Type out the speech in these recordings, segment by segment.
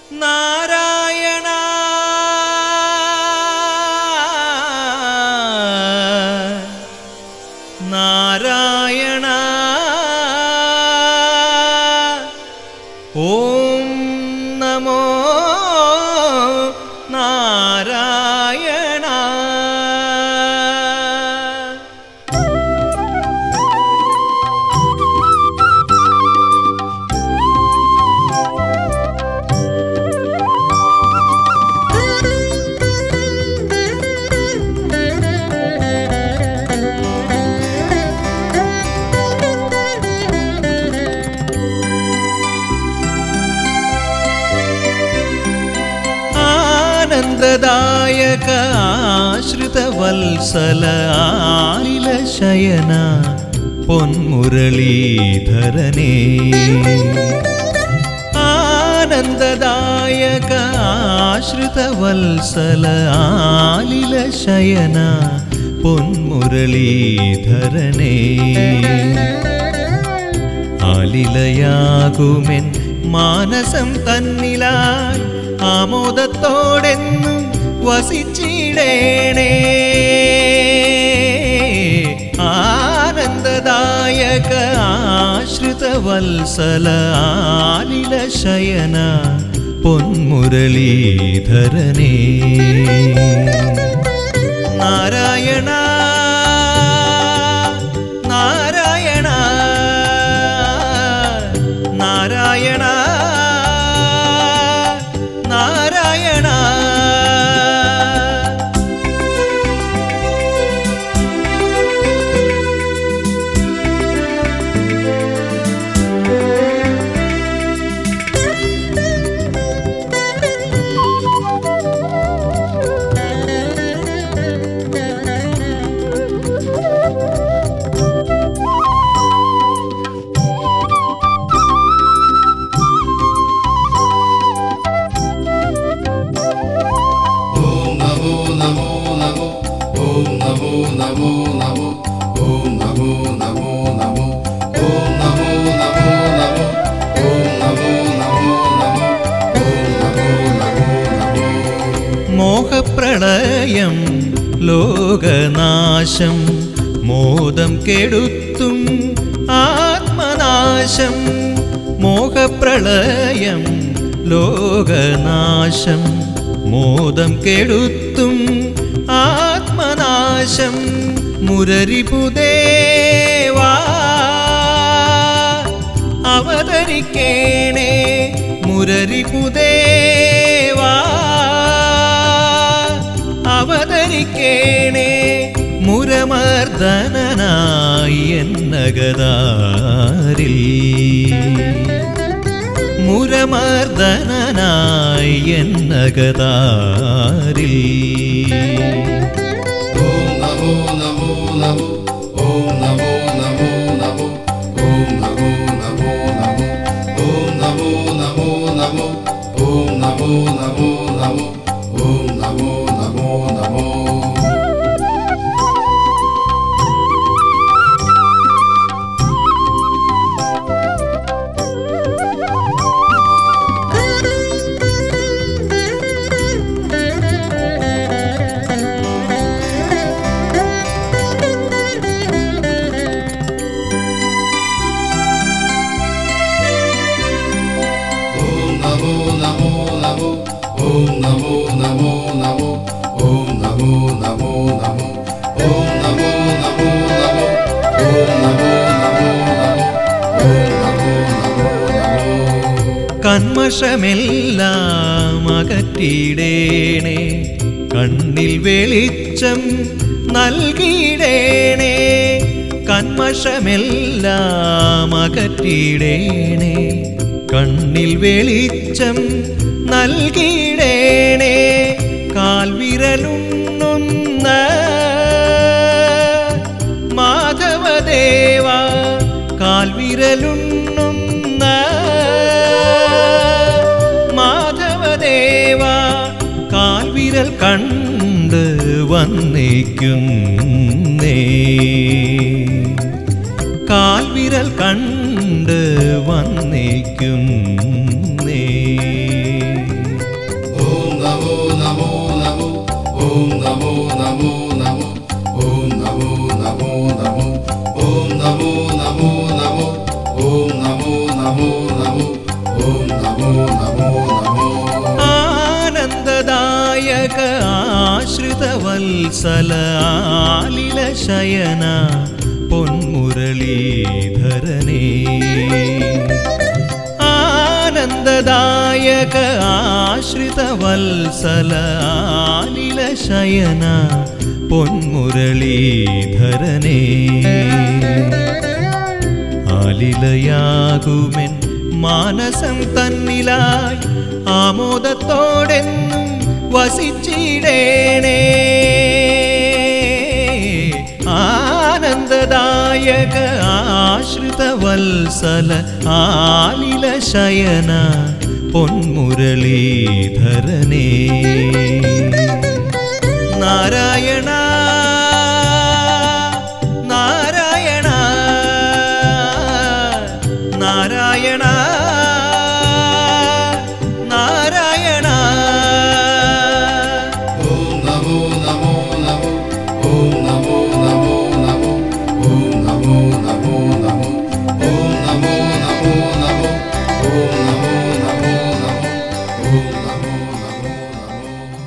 നാരായണ നാരായണ ഓം നമോ നാരായണ ആനന്ദദായക ആശ്രിതവത്സല ആലില ശയന പൊന്മുരളീധരനേ ആനന്ദദായക ആശ്രിതവത്സല ആലില ശയന പൊന്മുരളീധരനേ ആലിലയാകുമെൻ മാനസം തന്നിലാൽ ആമോദത്തോടെന്നും വസിച്ചിടേണേ ആനന്ദദായക ആശ്രിതവത്സല ആലില ശയന പൊന്മുരളീധരനേ നാരായണ നാരായണ നാരായണ നാരായണ ഓം നമോ നമോ നമോ ഓം നമോ നമോ നമോ ഓം നമോ നമോ നമോ ഓം നമോ നമോ നമോ ഓം നമോ നമോ നമോ ഓം നമോ നമോ നമോ മോഹപ്രളയം ലോകനാശം മോദം കെടുത്തും ആത്മനാശം മോഹപ്രളയം ലോകനാശം മോദം കെടുത്തും ആത്മനാശം മുരരിപുദേവാ അവതരിക്കേണേ മുരരിപുദേവാ അവതരിക്കേണേ മുരമർദ്ദനായി എന്നഗതാരിൽ മുരമർദ്ദനായി എന്നഗതാരിൽ ഓം നമോ നമോ നമോ ഓം നമോ നമോ നമോ ഓം നമോ നമോ നമോ ഓം നമോ നമോ നമോ ഓം നമോ നമോ നമോ ഓം നമോ നമോ നമോ ഓം നമോ നമോ നമോ ഓം നമോ നമോ നമോ ഓം നമോ നമോ നമോ ഓം നമോ നമോ നമോ ഓം നമോ നമോ നമോ ഓം നമോ നമോ നമോ കന്മഷമെല്ലാം അകറ്റിയിടേണേ കണ്ണിൽ വെളിച്ചം നൽകിയിടേണേ കന്മഷമെല്ലാം അകറ്റിയിടേണേ കണ്ണിൽ വെളിച്ചം നൽകിയിടേണേ കാൽവിരലുണ്ണുന്ന മാധവദേവ കാൽവിരലുണ്ണുന്ന മാധവദേവ കാൽവിരൽ കണ്ട് വന്നേക്കുന്നേ കാൽവിരൽ കണ്ട് വന്നേക്കുന്നേ ഓം നമോ നമോ നമോ ആനന്ദദായക ആശ്രിതവത്സല ആലില ശയന പൊന്മുരളീധരനേ ആനന്ദദായക ആശ്രിതവത്സല ആലില ശയന പൊന്മുരളീധരനേ ആലിലയാകുമെൻ മാനസം തന്നിലായി ആമോദത്തോടെന്നും വസിച്ചിടേണേ ആനന്ദദായക ആശ്രിതവത്സല ആലില ശയന പൊന്മുരളീധരനേ നാരായണ നാരായണ നാരായണ നാരായണ ഓം നമോ നമോ നമോ ഓം നമോ നമോ നമോ ഓം നമോ നമോ നമോ ഓം നമോ നമോ നമോ ഓം നമോ നമോ നമോ ഓം നമോ നമോ നമോ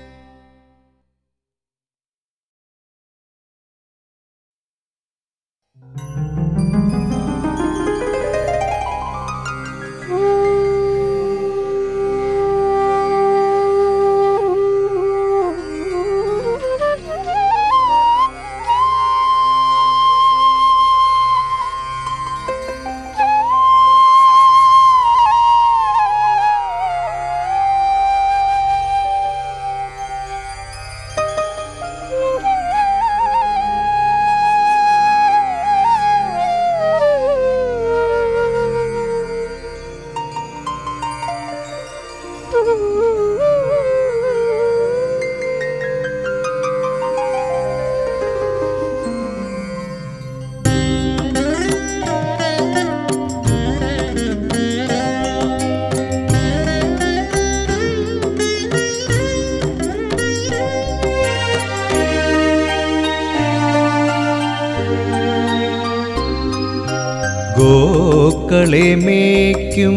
ഗോക്കളെ മേയ്ക്കും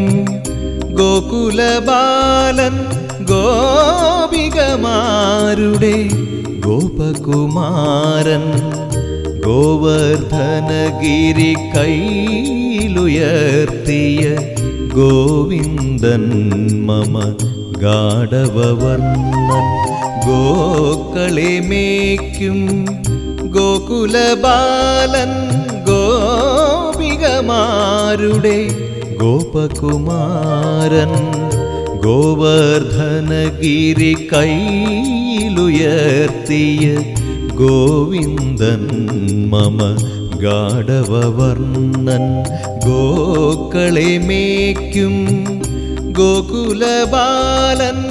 ഗോകുലബാലൻ ഗോപികമാരുടെ ഗോപകുമാരൻ ഗോവർദ്ധനഗിരി കൈയിലുയർത്തിയ ഗോവിന്ദൻ മമ ഗാഢവവർണ്ണൻ ഗോക്കളെ മേയ്ക്കും ഗോകുലബാലൻ ഗോപികമാരുടെ ഗോപകുമാരൻ ഗോവർദ്ധനഗിരി കൈയിലുയർത്തിയ ഗോവിന്ദൻ മമ ഗാഢവവർണ്ണൻ ഗോക്കളെ മേയ്ക്കും ഗോകുലബാലൻ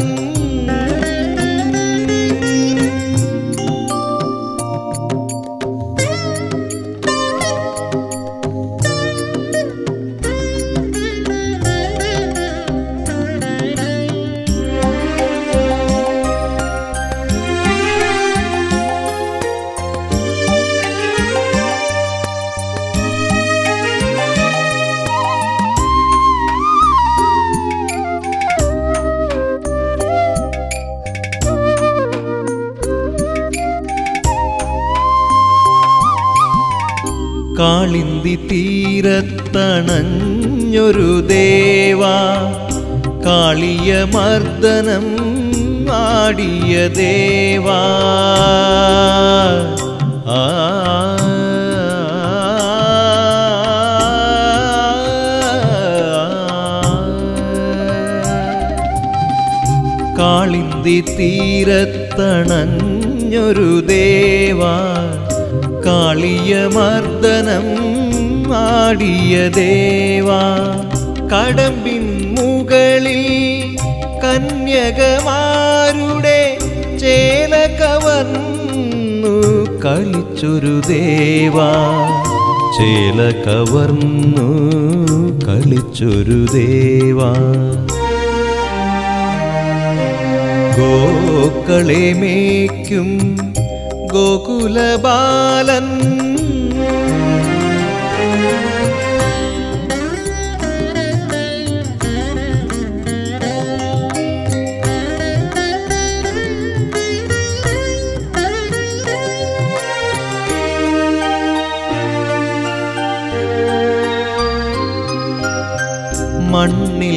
കാളിന്തി തീരത്തണഞ്ഞൊരു ദേവാ കാളിയ മർദ്ദനം ആടിയ ദേവാ ആ കാളിന്തി തീരത്തണഞ്ഞൊരു ദേവാ കാളിയ മർദ്ദനം ആടിയ ദേവാ കടമ്പിൻ മുകളിൽ കന്യകമാരുടെ ചേല കവർന്നു കളിച്ചൊരു ദേവാ ചേല കവർന്നു കളിച്ചൊരു ദേവാ ഗോക്കളെ മേയ്ക്കും ഗോകുലബാലൻ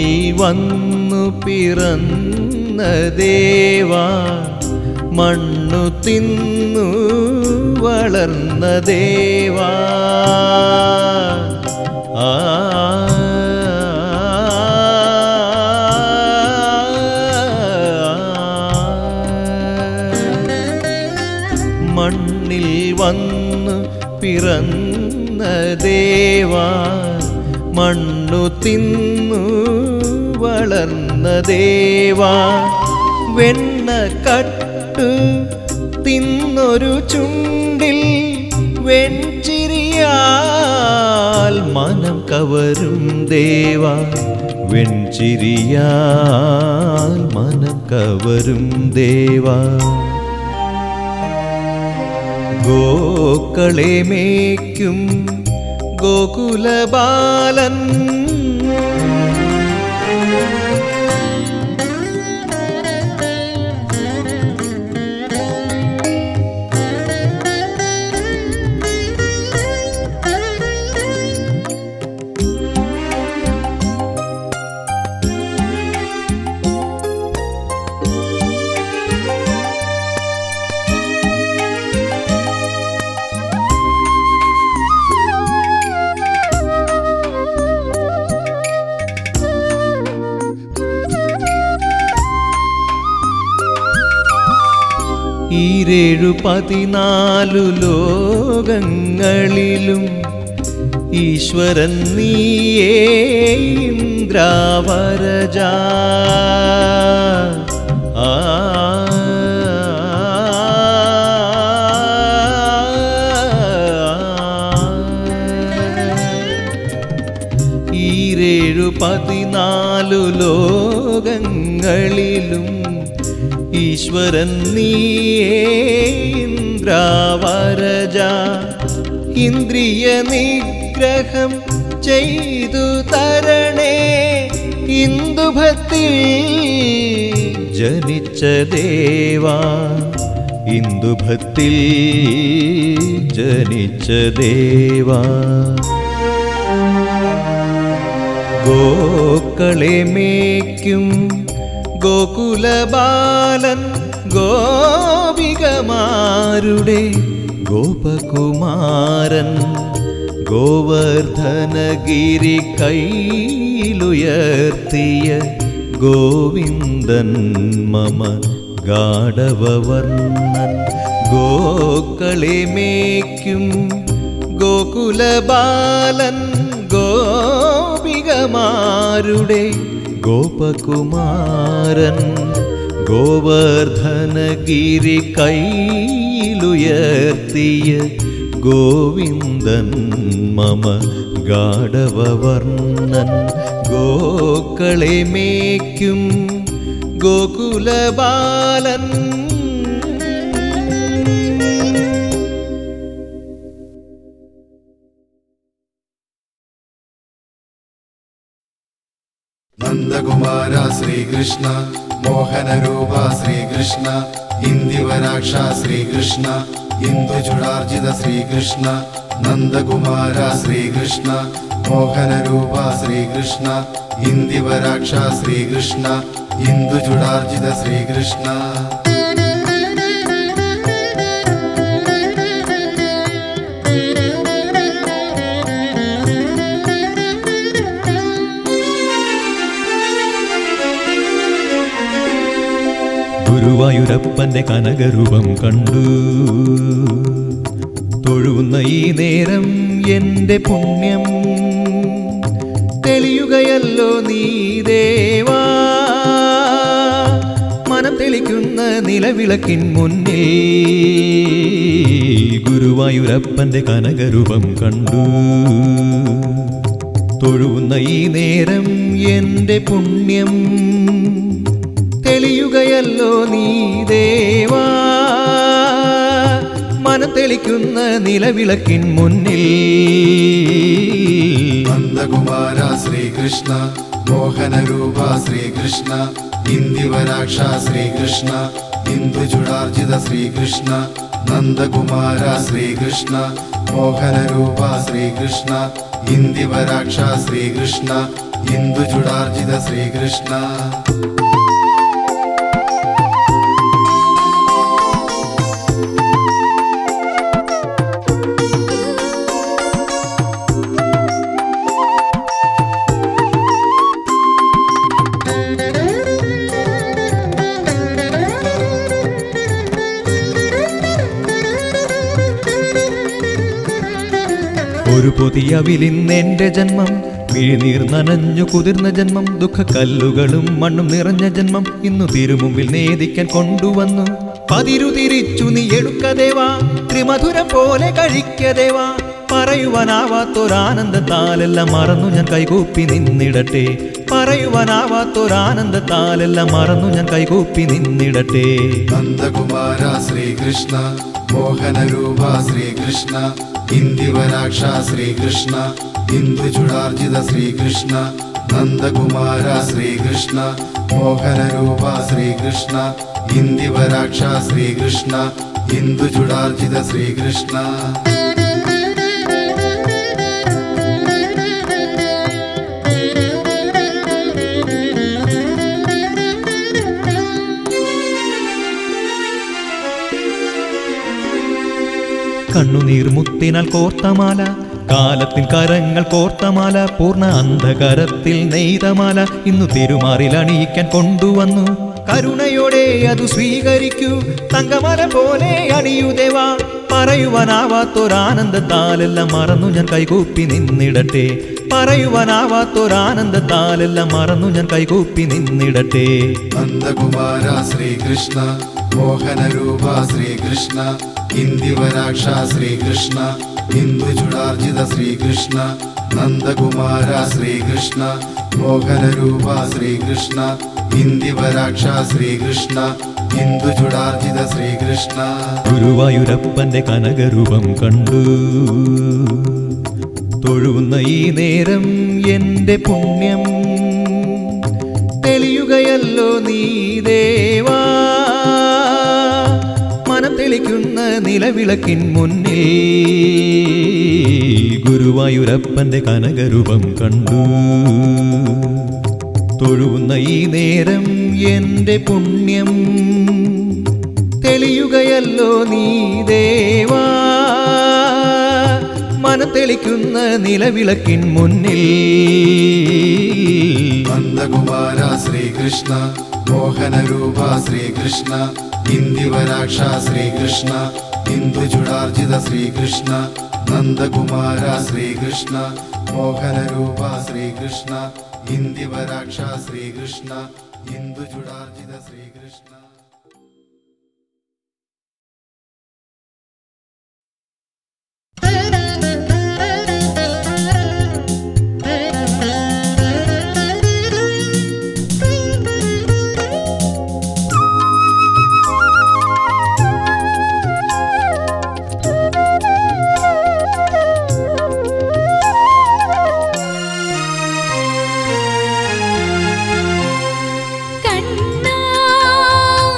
വന്നു പിറന്ന ദേവാ മണ്ണു തിന്നു വളർന്ന ദേവാ ആ മണ്ണിൽ വന്നു പിറന്ന ദേവാ മണ്ണു തിന്നു വളർന്ന ദേവാ വെണ്ണ കട്ടു തിന്നൊരു ചുണ്ടിൽ വെൺചിരിയാൽ മനം കവരും ദേവാ വെൺചിരിയാൽ മനം കവരും ദേവാ ഗോക്കളെ മേയ്ക്കും ഗോകുലബാലൻ ഈരേഴു പതിനാലു ലോകങ്ങളിലും ഈശ്വരൻ നീയേ ഇന്ദ്രാവരജ ആ ഈരേഴു പതിനാലു ലോകങ്ങളിലും ഈശ്വരൻ നീയേ ഇന്ദ്രാവരജ ഇന്ദ്രിയ നിഗ്രഹം ചെയ്തു തരണേ ഇന്ദുഭത്തിൽ ജനിച്ച ദേവാ ഇന്ദുഭത്തിൽ ജനിച്ച ദേവാ ഗോക്കളെ മേയ്ക്കും ഗോകുലബാലൻ ഗോപികമാരുടെ ഗോപകുമാരൻ ഗോവർദ്ധനഗിരി കൈയിലുയർത്തിയ ഗോവിന്ദൻ മമ ഗാഢവവർണ്ണൻ ഗോക്കളെ മേയ്ക്കും ഗോകുലബാലൻ ഗോപികമാരുടെ ഗോപകുമാരൻ ഗോവർദ്ധനഗിരി കൈയിലുയർത്തിയ ഗോവിന്ദൻ മമ ഗാഢവവർണ്ണൻ ഗോക്കളെ മേയ്ക്കും ഗോകുലബാലൻ നന്ദകുമാര ശ്രീകൃഷ്ണ മോഹനരൂപ ശ്രീകൃഷ്ണ ഇന്ദിവരാക്ഷ ശ്രീകൃഷ്ണ ഇന്ദുചുടാർജിത ശ്രീകൃഷ്ണ നന്ദകുമാര ശ്രീകൃഷ്ണ മോഹനരൂപ ശ്രീകൃഷ്ണ ഇന്ദിവരാക്ഷ ശ്രീകൃഷ്ണ ഇന്ദുചുടാർജിത ശ്രീകൃഷ്ണ ഗുരുവായൂരപ്പന്റെ കനകരൂപം കണ്ടു തൊഴുന്ന ഈ നേരം എന്റെ പുണ്യം തെളിയുകയല്ലോ നീ ദേവാ മനം തെളിക്കുന്ന നിലവിളക്കിൻ മുന്നിൽ ഗുരുവായൂരപ്പന്റെ കനകരൂപം കണ്ടു തൊഴുന്ന ഈ നേരം എന്റെ പുണ്യം തെളിയുകയല്ലോ നീ ദേവാ മനം തെളിക്കുന്ന നിലവിളക്കിൻ മുന്നിൽ നന്ദകുമാര ശ്രീകൃഷ്ണ മോഹനരൂപ ശ്രീകൃഷ്ണ ഇന്ദിവരാക്ഷ ശ്രീകൃഷ്ണ ഇന്ദുചുടാർജിത ശ്രീകൃഷ്ണ നന്ദകുമാര ശ്രീകൃഷ്ണ മോഹനരൂപ ശ്രീകൃഷ്ണ ഇന്ദിവരാക്ഷ ശ്രീകൃഷ്ണ ഇന്ദുചുടാർജിത ശ്രീകൃഷ്ണ ഒരു പൊതിയവിലിന്നെന്റെ ജന്മം മിഴിനീർ നനഞ്ഞു കുതിർന്ന ജന്മം ദുഃഖക്കല്ലുകളും മണ്ണും നിറഞ്ഞ ജന്മം ഇന്നു തിരുമുമ്പിൽ നേദിക്കാൻ കൊണ്ടുവന്നു പതിരു തിരിച്ചു നീ എടുക്കദേവാ ത്രിമധുരം പോലെ കഴിക്കദേവാ പറയുവാനാവാത്തൊരാനന്ദത്താലെല്ലാം മറന്നു ഞാൻ കൈകൂപ്പി നിന്നിടട്ടെ പറയുവാനാവാത്തൊരാനന്ദത്താലെല്ലാം മറന്നു ഞാൻ കൈകൂപ്പി നിന്നിടട്ടെ നന്ദകുമാര ശ്രീകൃഷ്ണ മോഹനരൂപ ശ്രീകൃഷ്ണ ഇന്ദിവരാക്ഷ ശ്രീകൃഷ്ണ ഇന്ദുചുടാർജിത ശ്രീകൃഷ്ണ നന്ദകുമാര ശ്രീകൃഷ്ണ മോഹനരൂപ ശ്രീകൃഷ്ണ ഇന്ദിവരാക്ഷ ശ്രീകൃഷ്ണ ഇന്ദുചുടാർജിത ശ്രീകൃഷ്ണ കണ്ണുനീർ മുത്തിനാൽ കോർത്തമാല കാലത്തിൻ കരങ്ങൾ കോർത്തമാല പൂർണ്ണ അന്ധകരത്തിൽ നെയ്തമാല ഇന്നു തിരുമാറിൽ അണിയിക്കാൻ കൊണ്ടുവന്നു കരുണയോടെ അത് സ്വീകരിക്കൂ തങ്കമല പോലെ അണിയുദേവാ പറയുവാനാവാത്തൊരാനന്ദത്താലെല്ലാം മറന്നു ഞാൻ കൈകൂപ്പി നിന്നിടട്ടെ പറയുവാനാവാത്തൊരാനന്ദത്താലെല്ലാം മറന്നു ഞാൻ കൈകൂപ്പി നിന്നിടട്ടെ നന്ദകുമാര ശ്രീകൃഷ്ണ മോഹനരൂപ ശ്രീകൃഷ്ണ ഇന്ദിവരാക്ഷ ശ്രീകൃഷ്ണ ഇന്ദുചുടാർജിത ശ്രീകൃഷ്ണ നന്ദകുമാര ശ്രീകൃഷ്ണ മോഹനരൂപ ശ്രീകൃഷ്ണ ഇന്ദിവരാക്ഷ ശ്രീകൃഷ്ണ ഇന്ദുചുടാർജിത ശ്രീകൃഷ്ണ ഗുരുവായൂരപ്പന്റെ കനകരൂപം കണ്ടു തൊഴുന്ന ഈ നേരം എന്റെ പുണ്യം തെളിയുകയല്ലോ നീ ദേവാ മനം തെളിക്കുന്ന നിലവിളക്കിൻ മുന്നിൽ ഗുരുവായൂരപ്പന്റെ കനകരൂപം കണ്ടു തൊഴുന്ന ഈ നേരം എന്റെ പുണ്യം തെളിയുകയല്ലോ നീ ദേവാ മനം തെളിക്കുന്ന നിലവിളക്കിൻ മുന്നിൽ നന്ദകുമാര ശ്രീകൃഷ്ണ മോഹനരൂപ ശ്രീകൃഷ്ണ ഇന്ദിവരാക്ഷ ശ്രീകൃഷ്ണ ഇന്ദുചുടാർജിത ശ്രീകൃഷ്ണ നന്ദകുമാര ശ്രീകൃഷ്ണ മോഹനരൂപ ശ്രീകൃഷ്ണ ഇന്ദിവരാക്ഷ ശ്രീകൃഷ്ണ ഇന്ദുചുടാർജിത ശ്രീകൃഷ്ണ കണ്ണാ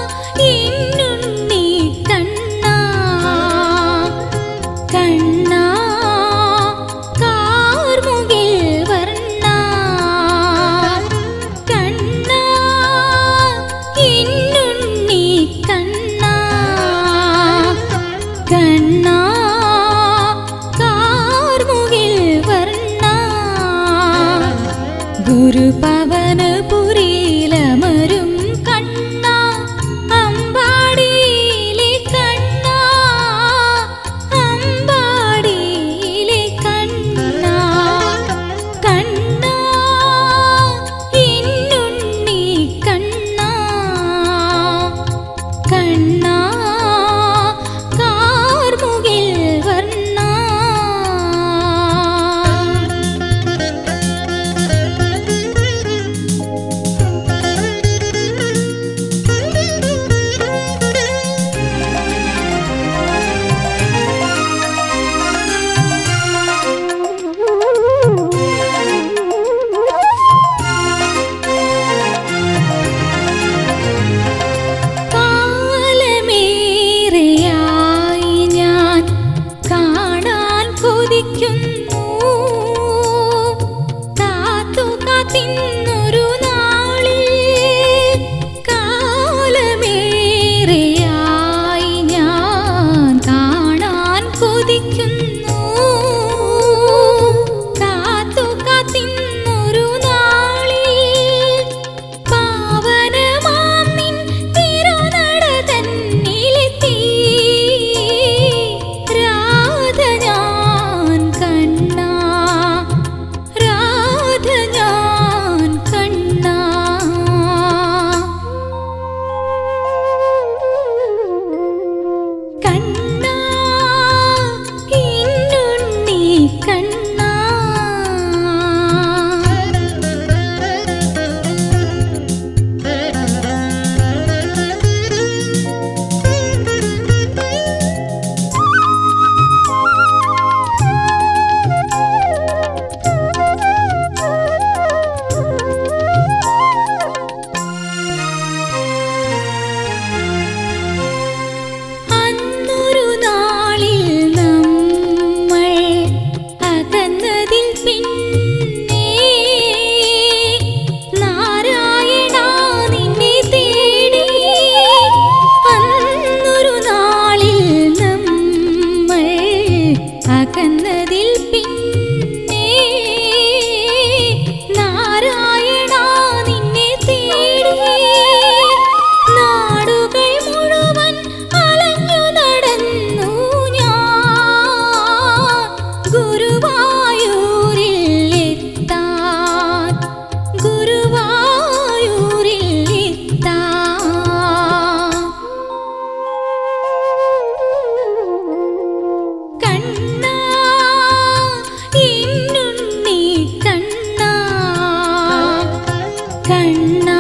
കണ്ണാ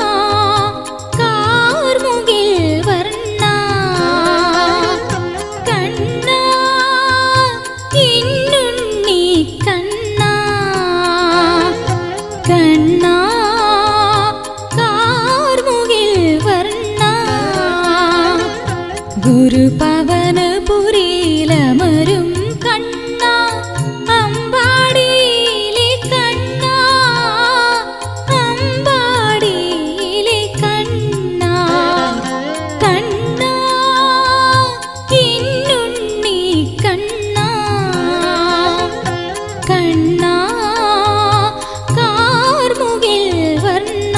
കാർമുകിൽ വർണ്ണ കണ്ണാ ഇന്നുണ്ണി കണ്ണാ കണ്ണാ കാർമുകിൽ വർണ്ണ ഗുരുപവനപുരിയിലമരും കണ്ണ അമ്പാടിയിലെ കണ്ണ അമ്പാടിയിലെ കണ്ണ കണ്ണ ഇന്നുണ്ണി കണ്ണ കണ്ണ കാർമുകിൽ വർണ്ണ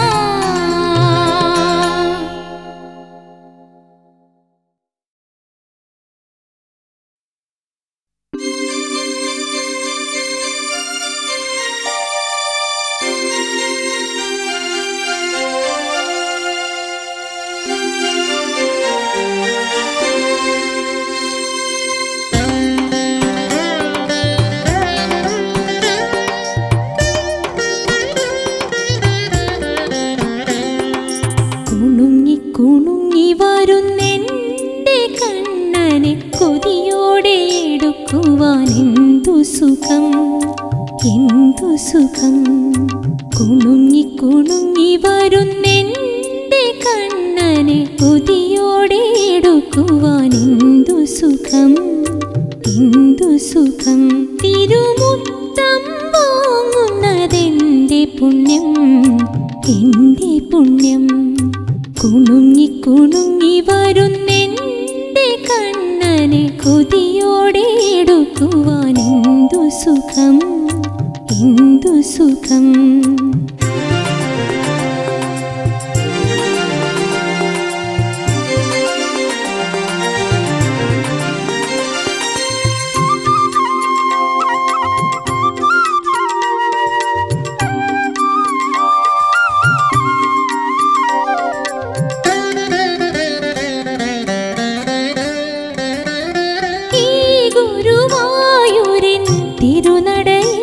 കുണുങ്ങി കുണുങ്ങി വരുന്നെന്റെ കണ്ണനെ കൊതിയോടെ എടുക്കുവാൻ എന്തു സുഖം എന്തു സുഖം കുണുങ്ങി കുണുങ്ങി വരുന്നെന്റെ കണ്ണനെ കൊതിയോടെ എടുക്കുവാൻ എന്തു സുഖം എന്തു സുഖം തിരുമുത്തം വാങ്ങുന്നതെന്റെ പുണ്യം എന്റെ പുണ്യം കുണുങ്ങി കുണുങ്ങി വരുന്നെന്റെ കണ്ണനെ കൊതിയോടെ എടുക്കുവാൻ എന്തു സുഖം എന്തു സുഖം ഈ ഗുരുവായൂരിൻ തിരുനടയിൽ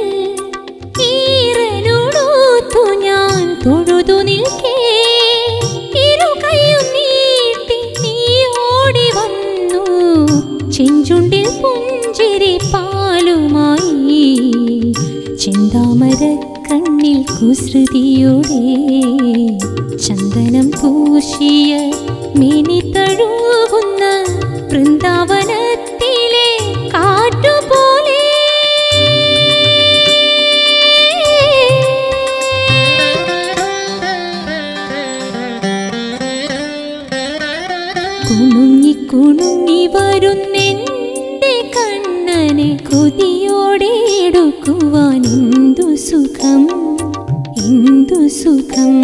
ഈറനോടൊത്തു ഞാൻ തൊഴുതു നിൽക്കേ ഇരു കൈയും നീട്ടി നീ ഓടി വന്നു ചെഞ്ചുണ്ടിൽ പുഞ്ചിരി പാലുമായി ചിന്താമര കണ്ണിൽ കുസൃതിയോടെ ചന്ദനം പൂശിയ മിനി തഴുകുന്ന വൃന്ദാവനത്തിലെ കാറ്റുപോലെ കുണുങ്ങി കുണുങ്ങി വരുന്നെന്റെ കണ്ണനെ കൊതിയോടെ എടുക്കുവാൻ എന്തു സുഖം എന്തു സുഖം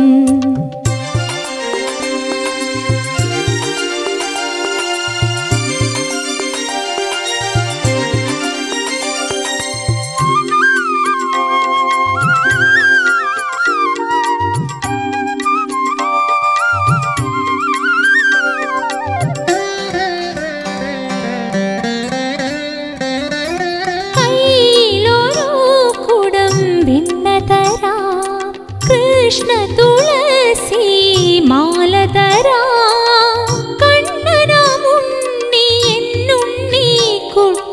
കയ്യിലൊരു കുടം വെണ്ണ തരാം കൃഷ്ണ തുളസി മാല തരാം കണ്ണനാമുണ്ണി എന്നുണ്ണി കുട്ട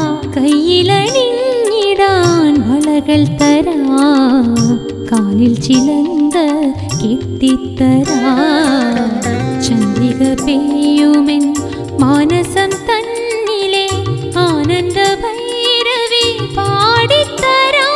കയ്യിലണിഞ്ഞിടാൻ വളകൾ തരാം കാലിൽ ചിലന്ത കെട്ടിത്തരാം ചന്ദ്രിക പെയ്യുമെൻ മാനസം തന്നിലെ ആനന്ദ ഭൈരവി പാടിത്തരാ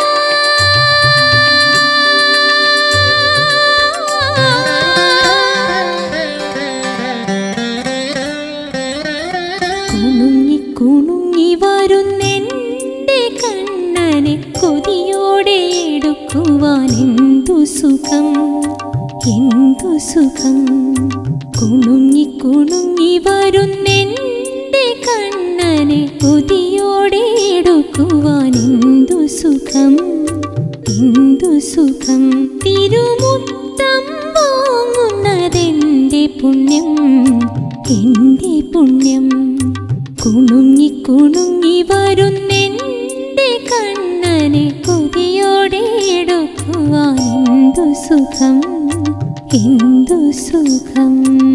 കുണുങ്ങി കുണുങ്ങി വരുന്നെന്റെ കണ്ണനെ കൊതിയോടെ എടുക്കുവാൻ എന്തു സുഖം എന്തു സുഖം കുണുങ്ങി കുണുങ്ങി വരുന്നെന്റെ കണ്ണനെ കൊതിയോടെ എടുക്കുവാൻ എന്തു സുഖം എന്തു സുഖം തിരുമുത്തം വാങ്ങുന്നതെന്റെ പുണ്യം എന്റെ പുണ്യം കുണുങ്ങി കുണുങ്ങി വരുന്നെന്റെ കണ്ണനെ കൊതിയോടെ എടുക്കുവാൻ എന്തു സുഖം എന്തു സുഖം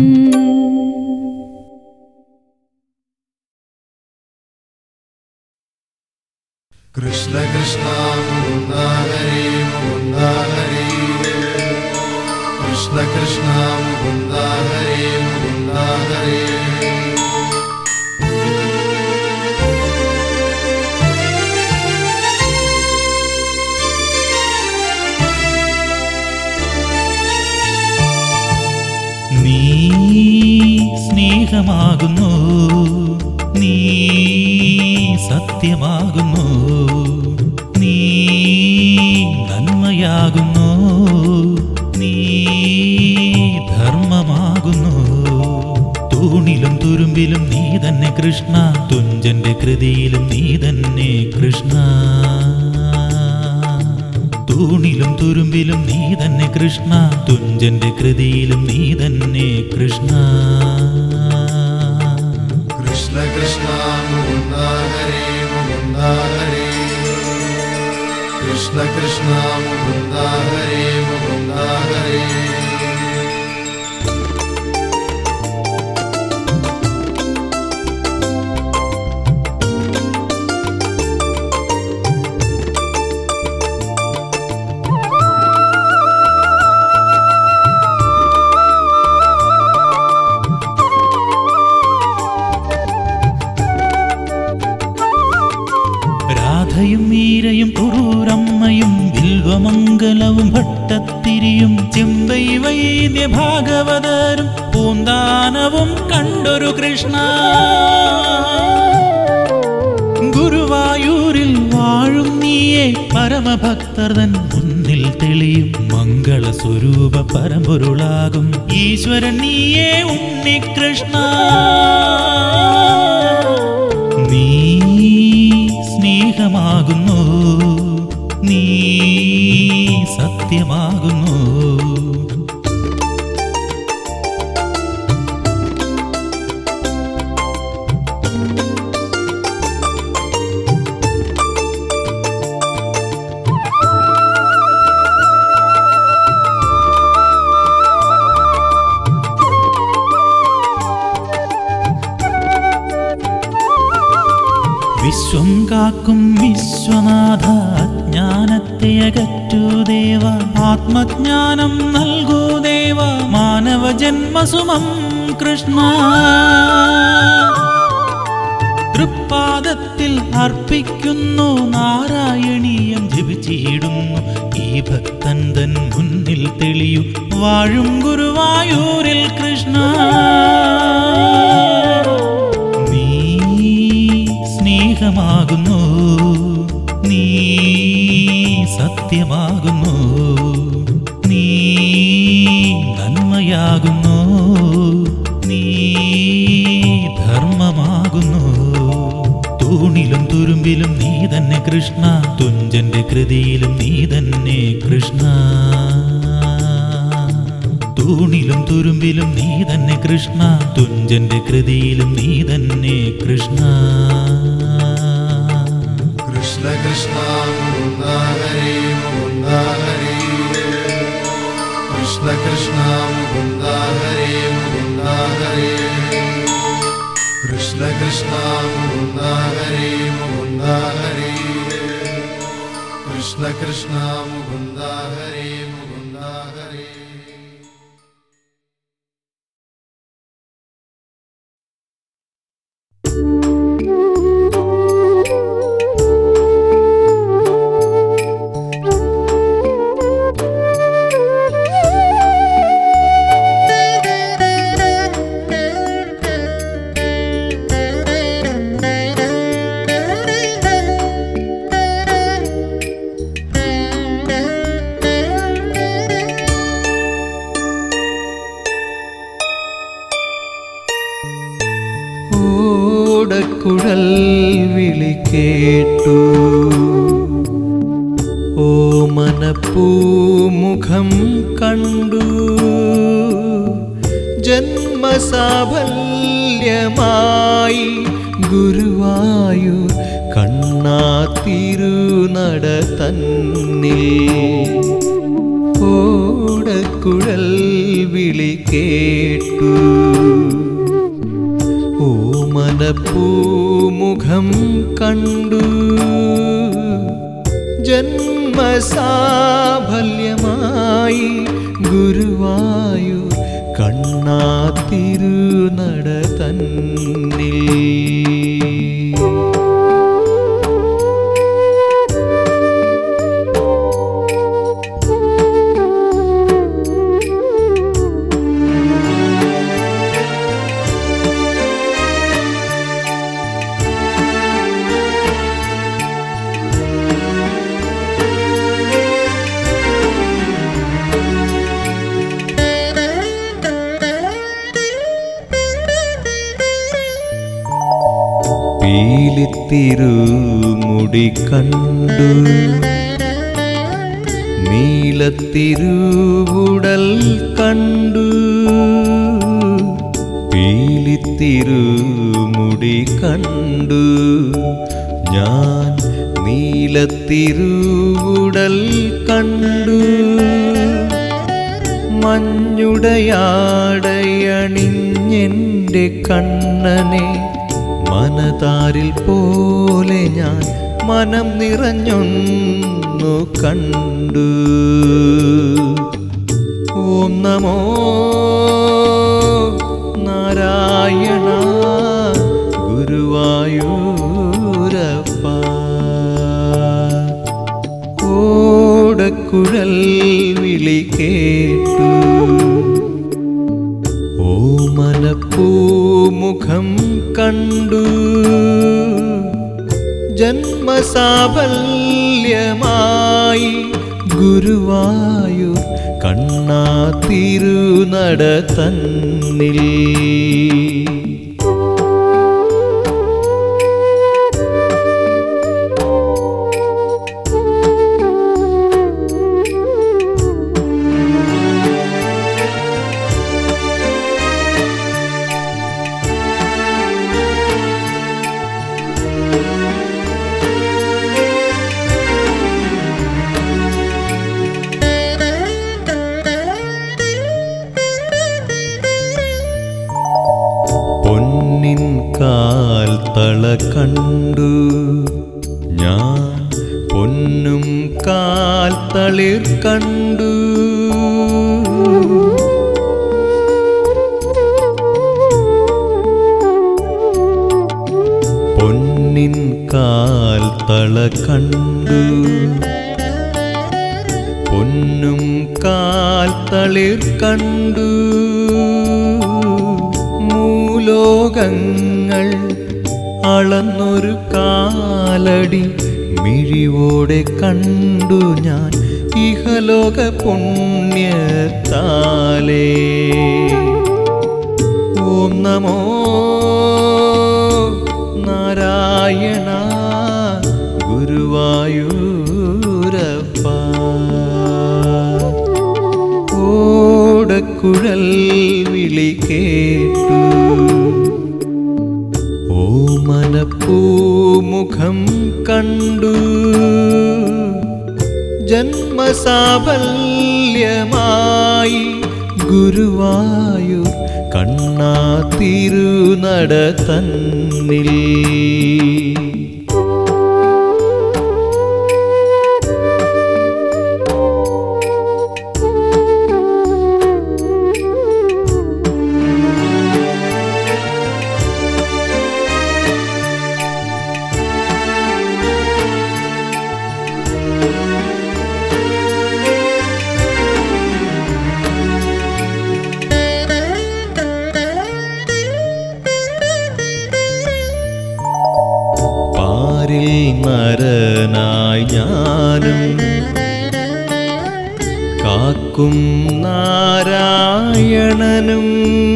കൃഷ്ണ കൃഷ്ണ മുകുന്ദ ഹരേ മുകുന്ദ ഹരേ കൃഷ്ണ കൃഷ്ണ മുകുന്ദ ഹരേ മുകുന്ദ ഹരേ നീ സ്നേഹമാകുന്നു നീ സത്യമാകുന്നു നീ നന്മയാകുന്നു നീ ധർമ്മമാകുന്നു തൂണിലും തുരുമ്പിലും നീ തന്നെ കൃഷ്ണ തുഞ്ചന്റെ കൃതിയിലും നീ തന്നെ കൃഷ്ണ തൂണിലും തുരുമ്പിലും നീ തന്നെ കൃഷ്ണ തുഞ്ചന്റെ കൃതിയിലും നീ തന്നെ കൃഷ്ണ കൃഷ്ണ കൃഷ്ണ മുകുന്ദ ഹരേ മുകുന്ദ ഹരേ കൃഷ്ണ കൃഷ്ണ മുകുന്ദ ഹരേ മുകുന്ദ ഹരേ രാധയും മീരയും കുറൂരമ്മയും വിൽവമംഗലവും ഭട്ടത്തിരിയും ചെമ്പൈ വൈദ്യ ഭാഗവതരും പൂന്താനവും കണ്ടൊരു കൃഷ്ണ ഗുരുവായൂരിൽ വാഴും നീയെ പരമഭക്തർതൻ മുന്നിൽ തെളിയും മംഗള സ്വരൂപ പരമ്പൊരുളാകും ഈശ്വരൻ നീയേ ഉണ്ണികൃഷ്ണ നീ സ്നേഹമാകുന്നു നീ സത്യമാകുന്നു വിശ്വം കാക്കും വിശ്വനാഥ അജ്ഞാനത്തെ അകറ്റൂ ദേവ ആത്മജ്ഞാനം നൽകൂ ദേവ മാനവ ജന്മസുമം കൃഷ്ണ തൃപ്പാദത്തിൽ അർപ്പിക്കുന്നു നാരായണീയം ജപിച്ചിടുന്നു ഈ ഭക്തൻ തൻ മുന്നിൽ തെളിയു വാഴും ഗുരുവായൂരിൽ കൃഷ്ണ നീ സ്നേഹമാകുന്നു നീ സത്യമാകുന്നു നീ നന്മയാകുന്നു നീ ധർമ്മമാകുന്നു തൂണിലും തുരുമ്പിലും നീ തന്നെ കൃഷ്ണ തുഞ്ചന്റെ കൃതിയിലും നീ തന്നെ കൃഷ്ണ തൂണിലും തുരുമ്പിലും നീ തന്നെ കൃഷ്ണ തുഞ്ചന്റെ കൃതിയിലും നീ തന്നെ കൃഷ്ണ കൃഷ്ണ കൃഷ്ണ മുകുന്ദ ഹരേ മുകുന്ദ ഹരേ കൃഷ്ണ കൃഷ്ണ മുകുന്ദ ഹരേ മുകുന്ദ ഹരേ കൃഷ്ണ കൃഷ്ണ മുകുന്ദ ഹരേ മുകുന്ദ ഹരേ കൃഷ്ണ കൃഷ്ണ മുകുന്ദ ഹരേ മുകുന്ദ ഹരേ ഓടക്കുഴൽ വിളി കേട്ടു ഓമനപ്പൂമുഖം കണ്ടു ജന്മസാഫല്യമായി ഗുരുവായു കണ്ണാ തിരുനട തന്നിൽ ഓടക്കുഴൽ ഓടക്കുഴൽ വിളി കേട്ടു ഓമനപ്പൂമുഖം കണ്ടു ജന്മസാഫല്യമായി ഗുരുവായു കണ്ണാ തിരുനട തന്നിൽ പീലിത്തിരുമുടി കണ്ടു നീലത്തിരുവുടൽ കണ്ടു പീലിത്തിരുമുടി കണ്ടു ഞാൻ നീലത്തിരുവുടൽ കണ്ടു മഞ്ഞുടയാടയണിഞ്ഞെൻ്റെ കണ്ണനെ മനതാരിൽ പോലെ ഞാൻ മനം നിറഞ്ഞൊന്നു കണ്ടു ഓം നമോ നാരായണ ഗുരുവായൂരപ്പ ഓടക്കുഴൽ വിളി കേട്ടു ഓമനപ്പൂമുഖം കണ്ടു ജന്മസാഫല്യമായി ഗുരുവായു കണ്ണാ തിരുനട തന്നിൽ പൊന്നിൻ കാൽ തള കണ്ടു ഞാൻ പൊന്നും കാൽ തളിർ കണ്ടു പൊന്നിൻ കാൽ തള കണ്ടു പൊന്നും കാൽ തളിർ കണ്ടു മൂലോകങ്ങൾ അളന്നൊരു കാലടി മിഴിവോടെ കണ്ടു ഞാൻ ഇഹലോക പുണ്യത്താലേ ഓം നമോ നാരായണ ഗുരുവായൂരപ്പ ഓടക്കുഴൽ വിളി കേട്ടു ഓമനപ്പൂമുഖം കണ്ടു ജന്മസാഫല്യമായി ഗുരുവായു കണ്ണാ തിരുനട തന്നിൽ പാരിൽ നരനായി ഞാനും കാക്കും നാരായണനും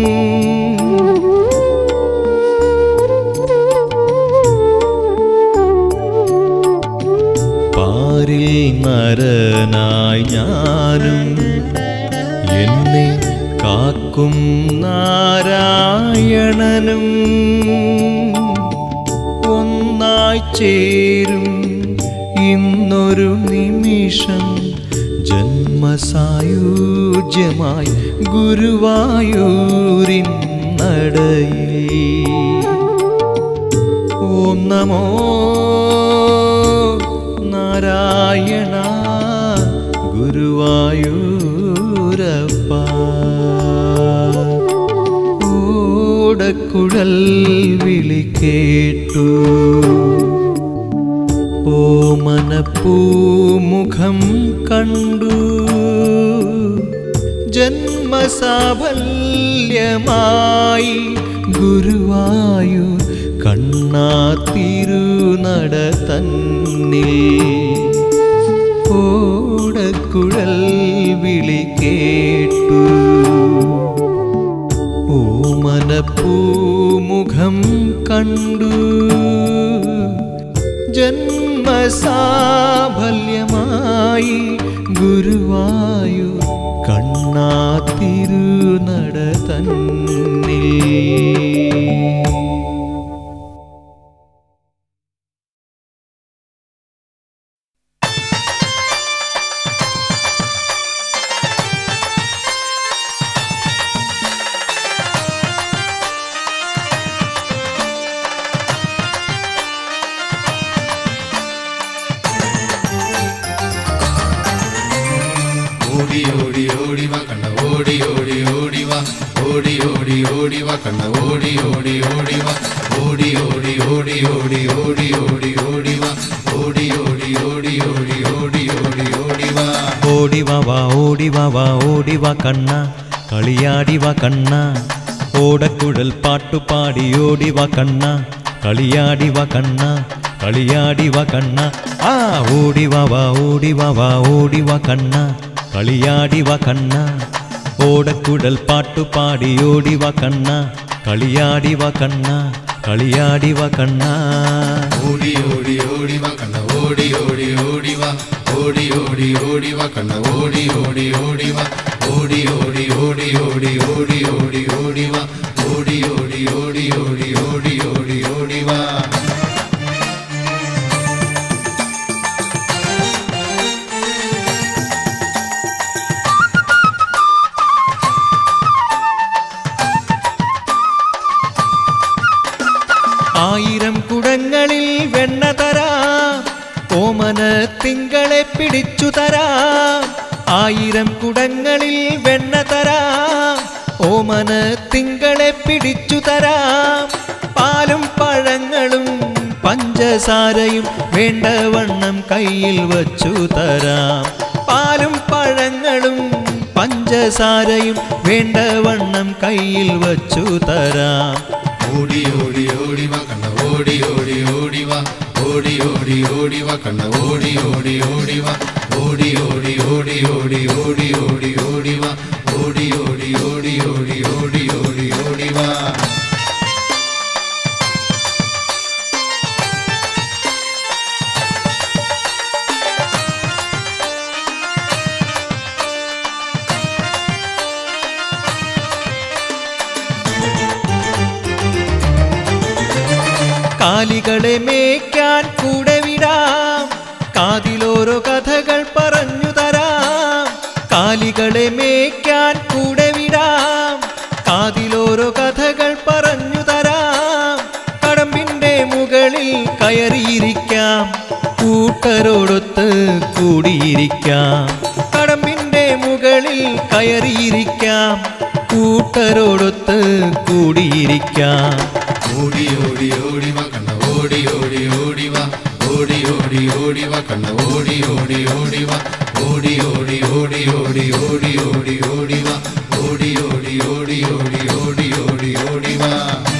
പാരിൽ നരനായി ഞാനും എന്നെ കാക്കും നാരായണനും ഒന്നായി ചേരും ഇന്നൊരു നിമിഷം ജന്മ ജന്മസായൂജ്യമായി ഗുരുവായൂരിൻ നടയിൽ ഓം നമോ നാരായണ ഗുരുവായൂരപ്പ ഓടക്കുഴൽ വിളി കേട്ടു ഓമനപ്പൂമുഖം കണ്ടു ജന്മസാഫല്യമായി ഗുരുവായു കണ്ണാ തിരുനട തന്നിൽ ഓടക്കുഴൽ വിളി കേട്ടു ഓമനപ്പൂമുഖം കണ്ടു ജന്മസാഫല്യമായി ഗുരുവായു കണ്ണാ തിരുനട തന്നിൽ ഓടി ഓടി ഓടി വാ കണ്ണ ഓടി ഓടി ഓടി വാ ഓടി ഓടി ഓടി വാ കണ്ണ ഓടി ഓടി ഓടി വാ ഓടി ഓടി ഓടി ഓടി ഓടി ഓടി ഓടി വാ ഓടി ഓടി ഓടി ഓടി ഓടി ഓടി ഓടി വാ ഓടി വാ വാ ഓടി വാ വാ ഓടി വാ കണ്ണ കളിയാടി വാ കണ്ണ ഓടക്കുഴൽ പാട്ടുപാടി ഓടി വാ കണ്ണ കളിയാടി വാ കണ്ണ കളിയാടി വാ കണ്ണ ആ ഓടി വാ വാ ഓടി വാ വാ ഓടി വാ കണ്ണ കളിയാടി വാ കണ്ണ ഓടക്കുഴൽ പാട്ടുപാടി ഓടി വാ കണ്ണ കളിയാടി വാ കണ്ണ കളിയാടി വാ കണ്ണ ഓടി ഓടി ഓടി വാ കണ്ണ ഓടി ഓടി ഓടി വാ ഓടി ഓടി ഓടി വാ കണ്ണ ഓടി ഓടി ഓടി വാ ഓടി ഓടി ഓടി ഓടി ഓടി ഓടി ഓടി വാ ഓടി ഓടി ഓടി ഓടി ഓടി ഓടി ഓടി വാ ആയിരം കുടങ്ങളിൽ വെണ്ണ തരാം ഓമന തിങ്കളെ പിടിച്ചു തരാം ആയിരം കുടങ്ങളിൽ വെണ്ണ തരാം ഓമന തിങ്കളെ പിടിച്ചു തരാം പാലും പഴങ്ങളും പഞ്ചസാരയും വേണ്ടവണ്ണം കയ്യിൽ വച്ചു തരാം പാലും പഴങ്ങളും പഞ്ചസാരയും വേണ്ടവണ്ണം കയ്യിൽ വച്ചു തരാം ഓടി ഓടി ഓടി വാ കണ്ണ ഓടി ഓടി ഓടി വാ ഓടി ഓടി ഓടി വാ കണ്ണ ഓടി ഓടി ഓടി വാ ഓടി ഓടി ഓടി ഓടി ഓടി ഓടി ഓടി വാ ഓടി ഓടി ഓടി ഓടി ഓടി ഓടി ഓടി വാ കാലികളെ മേയ്ക്കാൻ കൂടെ വിടാം കാതിലോരോ കഥകൾ പറഞ്ഞു തരാം കാലികളെ മേയ്ക്കാൻ കൂടെ വിടാം കാതിലോരോ കഥകൾ പറഞ്ഞു തരാം കടമ്പിന്റെ മുകളിൽ കയറിയിരിക്കാം കൂട്ടരോടൊത്ത് കൂടിയിരിക്കാം കടമ്പിന്റെ മുകളിൽ കയറിയിരിക്കാം കൂട്ടരോടൊത്ത് കൂടിയിരിക്കാം ഓടി ഓടി ഓടി വാ കണ്ണ ഓടി ഓടി ഓടി വാ ഓടി ഓടി ഓടി വാ കണ്ണ ഓടി ഓടി ഓടി വാ ഓടി ഓടി ഓടി ഓടി ഓടി ഓടി ഓടി വാ ഓടി ഓടി ഓടി ഓടി ഓടി ഓടി ഓടി വാ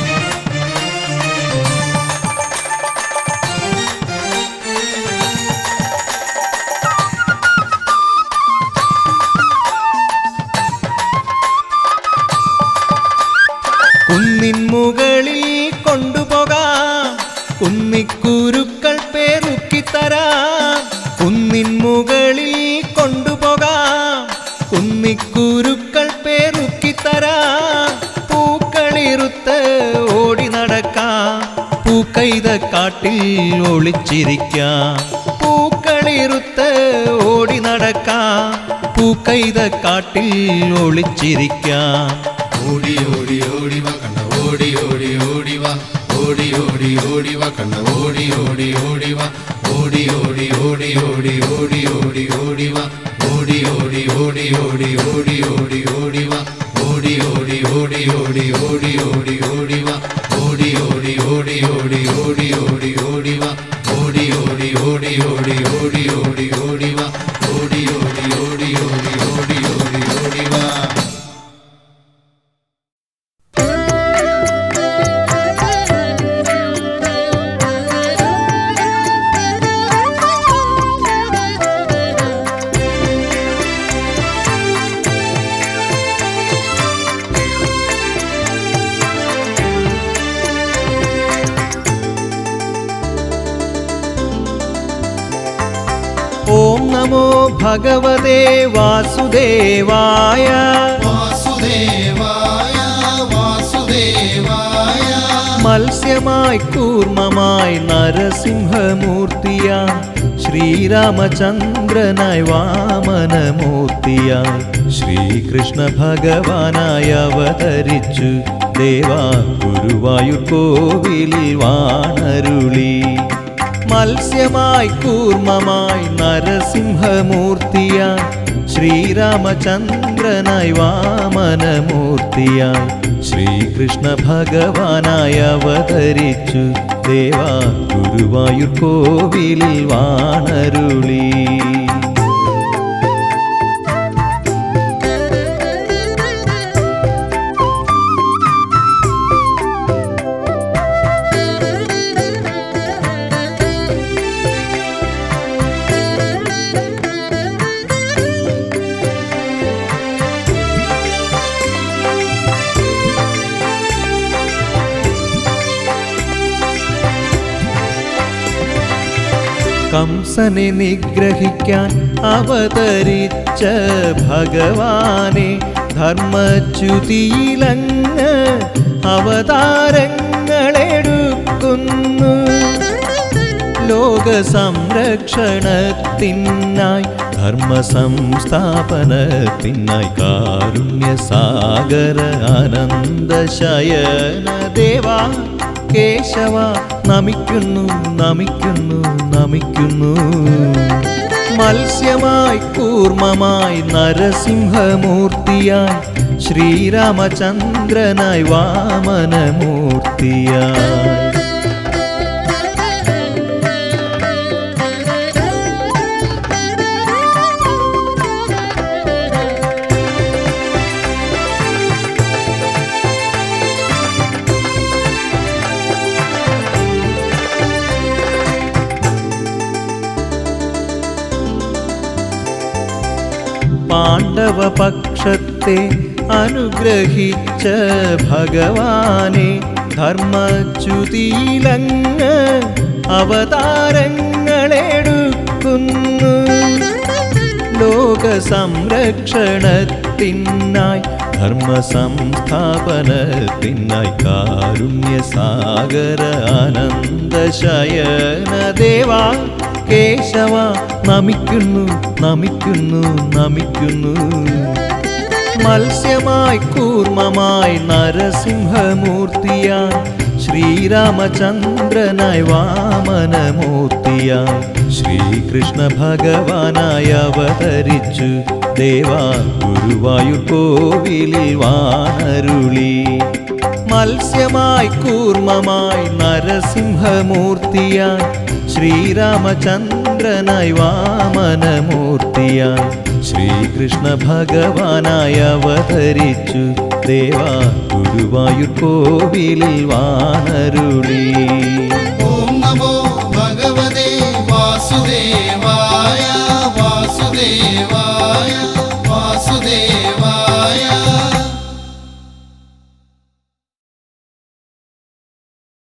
കുന്നിൻ മുകളിൽ കൊണ്ടുപോകാം കുന്നിക്കുരുക്കൾ പേറുക്കിത്തരാം കുന്നിൻ മുകളിൽ കൊണ്ടുപോകാം കുന്നിക്കുരുക്കൾ പേറുക്കിത്തരാം പൂക്കളിറുത്ത് ഓടി നടക്കാം പൂക്കൈത കാട്ടിൽ ഒളിച്ചിരിക്കാം പൂക്കളിറുത്ത് ഓടി നടക്കാം പൂക്കൈത കാട്ടിൽ ഒളിച്ചിരിക്കാം ഓടി ഓടി ഓടി വാ കണ്ണ ഓടി ഓടി ഓടി വാ ഓടി ഓടി ഓടി വാ കണ്ണ ഓടി ഓടി ഓടി വാ ഓടി ഓടി ഓടി ഓടി ഓടി ഓടി ഓടി വാ ഓടി ഓടി ഓടി ഓടി ഓടി ഓടി ഓടി വാ ഓടി ഓടി ഓടി ഓടി ഓടി ഓടി ഓടി വാ ഓടി ഓടി ഓടി ഓടി ഓടി ഓടി ഓടി വാ ഓടി ഓടി ഓടി ഓടി ഓടി ഓടി ഓടി വാ ഓടി ഓടി ഓടി ഓടി ഓടി ഓടി ഓടി വാ ഓം നമോ ഭഗവതേ വാസുദേവായ വാസുദേവായ വാസുദേവായ മത്സ്യമായി കൂർമ്മമായി നരസിംഹമൂർത്തിയായി ശ്രീരാമചന്ദ്രനായി വാമനമൂർത്തിയായി ശ്രീകൃഷ്ണ ഭഗവാനായി അവതരിച്ചു ദേവാ ഗുരുവായൂർ കോവിലിൽ വാണരുളി മത്സ്യമായി കൂർമ്മമായി നരസിംഹമൂർത്തിയായി ശ്രീരാമചന്ദ്രനായി വാമനമൂർത്തിയായി ശ്രീകൃഷ്ണ ഭഗവാനായി അവതരിച്ചു ദേവാ ഗുരുവായൂർ കോവിലിൽ വാണരുളി കംസനെ നിഗ്രഹിക്കാൻ അവതരിച്ച ഭഗവാനെ ധർമ്മച്യുതിയിലങ്ങ് അവതാരങ്ങളെടുക്കുന്നു ലോക സംരക്ഷണത്തിനായി ധർമ്മ സംസ്ഥാപനത്തിനായി കാരുണ്യ സാഗര ആനന്ദ ശയന ദേവാ കേശവ നമിക്കുന്നു നമിക്കുന്നു നമിക്കുന്നു മത്സ്യമായി കൂർമ്മമായി നരസിംഹമൂർത്തിയായി ശ്രീരാമചന്ദ്രനായി വാമനമൂർത്തിയായി പാണ്ഡവപക്ഷത്തെ അനുഗ്രഹിച്ച ഭഗവാനെ ധർമ്മച്യുതിയിലങ്ങ് അവതാരങ്ങളെടുക്കുന്നു ലോക സംരക്ഷണത്തിനായി ധർമ്മ സംസ്ഥാപനത്തിനായി കാരുണ്യ സാഗര ആനന്ദ ശയന ദേവാ കേശവ നമിക്കുന്നു നമിക്കുന്നു നമിക്കുന്നു മത്സ്യമായി കൂർമ്മമായി നരസിംഹമൂർത്തിയായി ശ്രീരാമചന്ദ്രനായി വാമനമൂർത്തിയായി ശ്രീകൃഷ്ണ ഭഗവാനായി അവതരിച്ചു ദേവാ ഗുരുവായൂർ കോവിലിൽ വാണരുളി മത്സ്യമായി കൂർമ്മമായി നരസിംഹമൂർത്തിയായി ശ്രീരാമചന്ദ്രനായി വാമനമൂർത്തിയായി ശ്രീകൃഷ്ണ ഭഗവാനായി അവതരിച്ചു ദേവാ ഗുരുവായൂർ കോവിലിൽ വാണരുളി ഓം നമോ ഭഗവതേ വാസുദേവായ വാസുദേവായ വാസുദേവായ